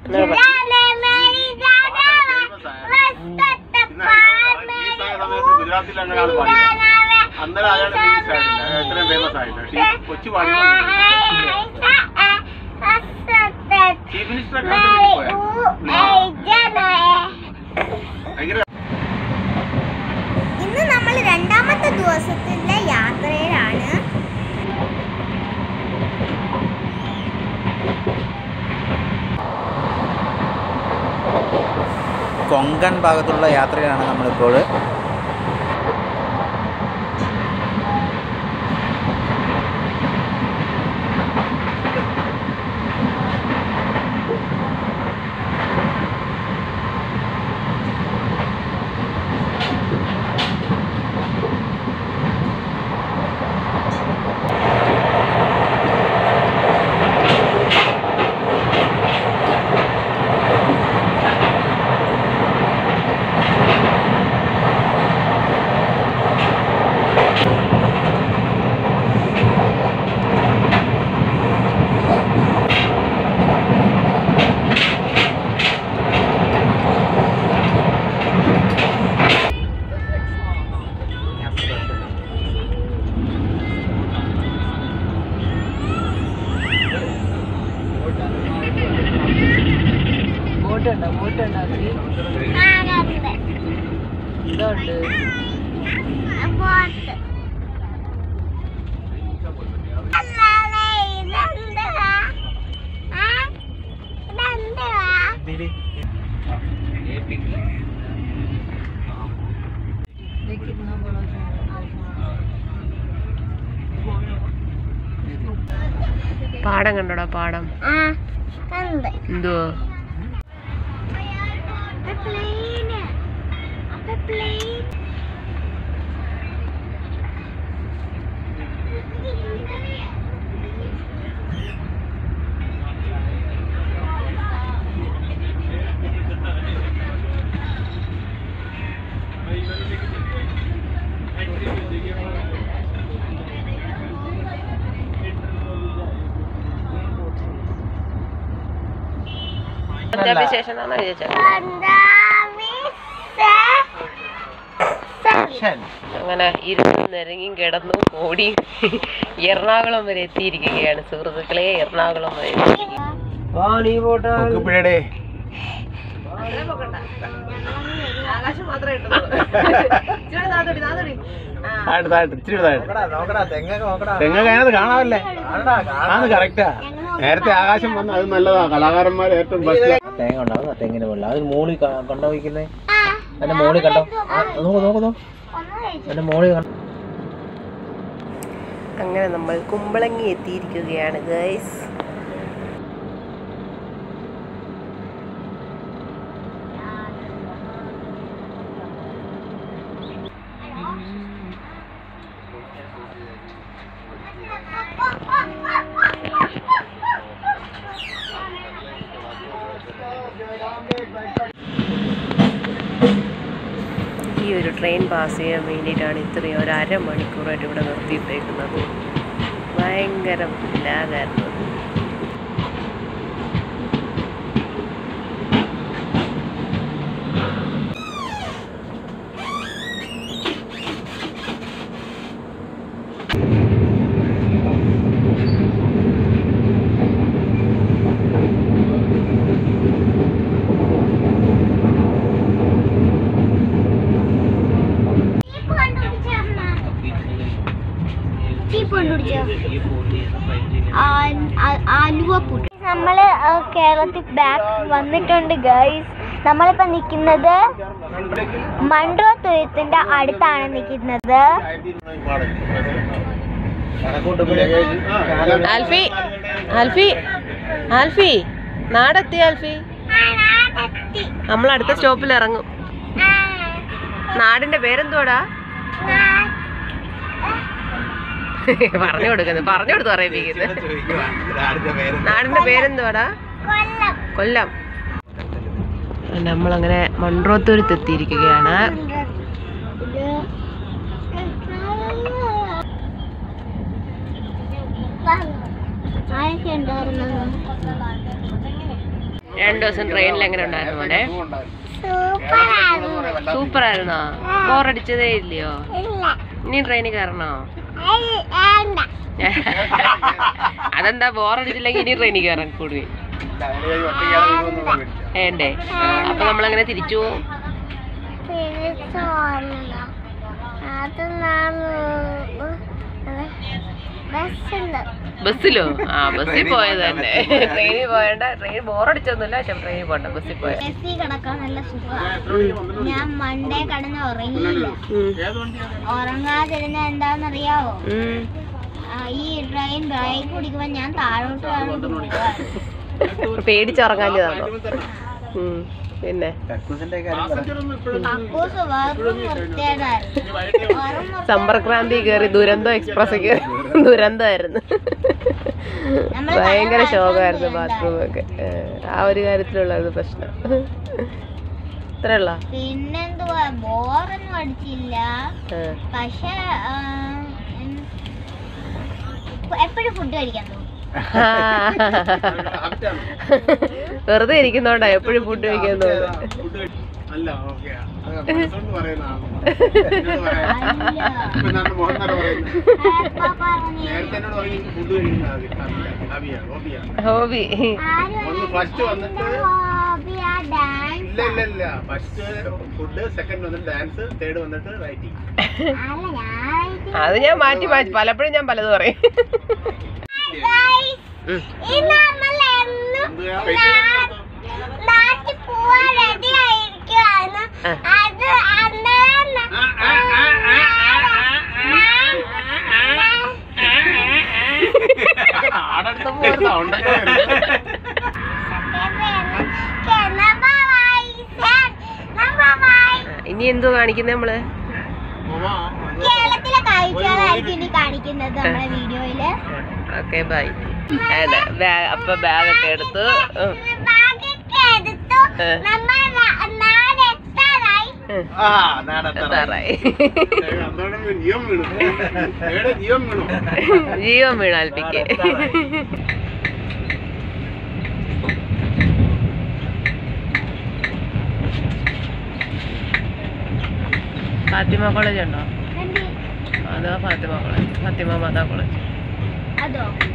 ഇന്നലെ ഗുജറാത്തിൽ അങ്ങനെയാണ് പാടിയത് അന്നേരം അയാൾ റിലീസ് ആയിട്ടില്ല എത്രയും ഫേമസ് ആയില്ല പക്ഷേ ഈ കൊച്ചു പാടി ചീഫ് മിനിസ്റ്റർ ഭയങ്കര ഇന്ന് നമ്മൾ രണ്ടാമത്തെ ദിവസത്തിലെ യാത്രയിലാണ് കൊങ്കൺ ഭാഗത്തുള്ള യാത്രയിലാണ് നമ്മളിപ്പോൾ ബോട്ടുണ്ടോ ബോട്ടുണ്ടോ ഇതുണ്ട് പാടം കണ്ടോടാ പാടം ആ ഉണ്ട് എന്തുവാ പ്ലെയിന് അപ്പൊ പ്ലെയിൻ പഞ്ചാബി സ്റ്റേഷൻ ആണോ ചോദിച്ചത് അങ്ങനെ ഇരുന്ന് നിരങ്ങിയും കിടന്നു ഓടി എറണാകുളം വരെ എത്തിയിരിക്കുകയാണ് സുഹൃത്തുക്കളെ എറണാകുളം വരെ കൊക്കുപ്പിഴയുടെ ആകാശം മാത്രമേ താഴത്ത് താഴത്ത് ഇച്ചിരി താഴത്ത് തെങ്ങ് അതിനകത്ത് കാണാമല്ലേ ആണ് കറക്റ്റാ നേരത്തെ ആകാശം വന്ന അത് നല്ലതാ കലാകാരന്മാർ ഏറ്റവും ബെസ്റ്റ് തേങ്ങ ഉണ്ടാവും തെങ്ങിന് മുകളിൽ അതിന് മോളിൽ കണ്ടോ വയ്ക്കുന്നേ അതിന്റെ മോളിൽ കണ്ടോ ആ, നോക്ക് നോക്ക് നോക്ക് അതിന്റെ മോളിൽ കണ്ടോ അങ്ങനെ നമ്മൾ കുമ്പളങ്ങി എത്തിയിരിക്കുകയാണ് ഗൈസ് ഈ ഒരു ട്രെയിൻ പാസ് ചെയ്യാൻ വേണ്ടിയിട്ടാണ് ഇത്രയും ഒരു അരമണിക്കൂറായിട്ട് ഇവിടെ നിർത്തിയിട്ടേക്കുന്നത് ഭയങ്കര ലാഗായിരുന്നു ആലുവ പുട്ട് നമ്മള് ആ, കേരളത്തിൽ ബാക്ക് വന്നിട്ടുണ്ട് ഗൈസ് നമ്മളിപ്പോ നിക്കുന്നത് മൺട്രോ തുരുത്തിന്റെ അടുത്താണ് നിക്കുന്നത് ആൽഫി ആൽഫി ആൽഫി നാടെത്തി ആൽഫി നമ്മൾ അടുത്ത സ്റ്റോപ്പിൽ ഇറങ്ങും നാടിന്റെ പേരെന്തോടാ പറഞ്ഞു കൊടുക്കുന്നു പറഞ്ഞു കൊടുത്തു പറയിപ്പിക്കുന്നത് നാടിന്റെ പേരെന്തോടാ കൊല്ലം നമ്മളങ്ങനെ മൺട്രോത്തുരുത്ത് എത്തിയിരിക്കുകയാണ് ആരൊക്കെ ഉണ്ടായിരുന്നു രണ്ടു ദിവസം ട്രെയിനിൽ എങ്ങനെ ഉണ്ടായിരുന്നു മോനെ സൂപ്പറായിരുന്നു സൂപ്പർ ആയിരുന്നോ ബോറടിച്ചതേ ഇല്ലയോ ഇല്ല ഇനി ട്രെയിനിൽ കയറണോ ഏയ്, വേണ്ട അതെന്താ ബോറടിച്ചില്ലെങ്കിൽ ഇനി ട്രെയിനിൽ കയറാൻ കൂടി വേണ്ടേ അപ്പൊ നമ്മളങ്ങനെ തിരിച്ചു പോവും തിരിച്ചു വന്നോ അത് ഞാൻ ബസ്സുണ്ട് ബസ്സിലോ ആ ബസ്സിൽ പോയത് തന്നെ ട്രെയിനിൽ പോയണ്ട ട്രെയിൻ ബോറടിച്ചൊന്നുമില്ല പക്ഷെ ട്രെയിനിൽ പോണ്ട ബസ്സിൽ പോയ ബസ്സിൽ കിടക്കാൻ നല്ല സുഖമാണ് ഞാൻ മണ്ടേ കടന്ന് ഉറങ്ങിയില്ല ഉറങ്ങാതിരുന്ന എന്താണെന്നറിയാവോ ആ, ഈ ട്രെയിൻ ബ്രേക്ക് കുടിക്കുമ്പോ ഞാൻ താഴോട്ട് പേടിച്ചുറങ്ങാഞ്ഞതാണോ ഉം. പിന്നെ കക്കൂസിന്റെ കാര്യം പറ കക്കൂസ് വെറും വൃത്തികേടായിരുന്നു വെറും വൃത്തി- സമ്പർക്രാന്തി കയറി ദുരന്തോ എക്സ്പ്രസ് കയറി ദുരന്തമായിരുന്നു നമ്മള് ഭയങ്കര നല്ല ശോകമായിരുന്നു ദുരന്തം. ബാത്റൂം ഒക്കെ ആ ഒരു കാര്യത്തിലുള്ളായിരുന്നു പ്രശ്നം ഇത്രയുള്ള പിന്നെന്തുവാ ബോറൊന്നും അടിച്ചില്ല പക്ഷെ എപ്പോഴും ഫുഡ് കഴിക്കാൻ തോന്നും വെറുതെ ഇരിക്കുന്നോണ്ടാ എപ്പോഴും ഫുഡ് കഴിക്കാൻ തോന്നുന്നത് അല്ല ഓക്കെ മനസ്സുകൊണ്ട് പറയുന്നതാണ് എന്നോട് പറയാം. അല്ല. ഇപ്പൊ എന്നാണ് മോഹൻ നായർ പറയുന്നത് അപ്പൊ പറഞ്ഞു നേരത്തെ എന്നോട് പറഞ്ഞു ഫുഡ് കഴിക്കുന്ന ഹോബിയാണ് ഹോബിയാണ് ഹോബി ആരും ഒന്ന് ഫസ്റ്റ് വന്നിട്ട് ഹോബിയാ ഡാൻസ് ഇല്ല ഇല്ല ഇല്ല ഫസ്റ്റ് ഫുഡ് സെക്കൻഡ് വന്നിട്ട് ഡാൻസ് തേർഡ് വന്നിട്ട് റൈറ്റിംഗ് അല്ല ഞാൻ അത് ഞാൻ മാറ്റി മാറ്റി പലപ്പോഴും ഞാൻ പലതും പറയും Guys, ഉം. ഇന്ന് നമ്മൾ എന്നും നാട്ടിൽ പോവാൻ റെഡി ആയിരിക്കുവാണ് ആ. അത് അന്നേരം ആടടുത്ത് പോരുന്ന ഉണ്ടല്ലോ ഇനി എന്തോ കാണിക്കുന്നേ നമ്മള് കേരളത്തിലെ കാഴ്ചകളായിരിക്കും ഇനി കാണിക്കുന്നത് നമ്മുടെ വീഡിയോയില് ഓക്കെ ബൈ അപ്പൊ ബാഗൊക്കെ എടുത്തു ഉം. ബാഗൊക്കെ എടുത്തു ഏ. നമ്മൾ നാട് എത്താറായി ഉം. ആ നാടത്ര എത്താറായി ജീവൻ വീണു ഏടെ ജീവൻ വീണു ജീവൻ വീണ അൽപ്പിക്ക് ഫാത്തിമ കോളേജ് ഉണ്ടോ എന്ത്? അതാ ഫാത്തിമ കോളേജ് ഫാത്തിമ മാതാ കോളേജ് അതോ